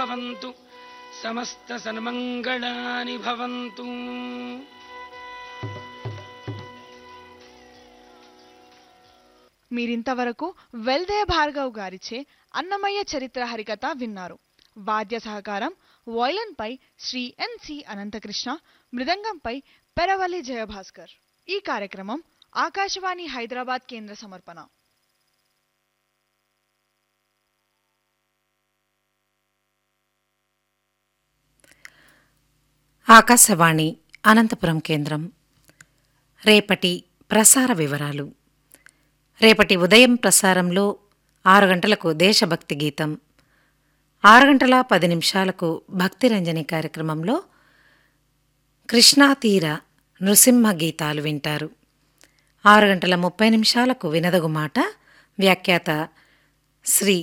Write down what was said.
భవంతు సమస్త సన్మంగళాని భవంతు మీరింతవరకు వెల్దే భార్గవ్ గారిచే అన్నమయ్య చరిత్ర హరికథ విన్నారు వాద్య సహకారం వయలన్పై శ్రీ ఎన్సి అనంతకృష్ణ మృదంగంపై పెరవల్లి జయభాస్కర్ ఈ కార్యక్రమం ఆకాశవాణి హైదరాబాద్ కేంద్ర సమర్పణ ఆకాశవాణి అనంతపురం కేంద్రం రేపటి ప్రసార వివరాలు రేపటి ఉదయం ప్రసారంలో ఆరు గంటలకు దేశభక్తి గీతం ఆరు గంటల పది నిమిషాలకు భక్తిరంజని కార్యక్రమంలో కృష్ణా తీర నృసింహ గీతాలు వింటారు ఆరు గంటల ముప్పై నిమిషాలకు వినదగు మాట వ్యాఖ్యాత శ్రీ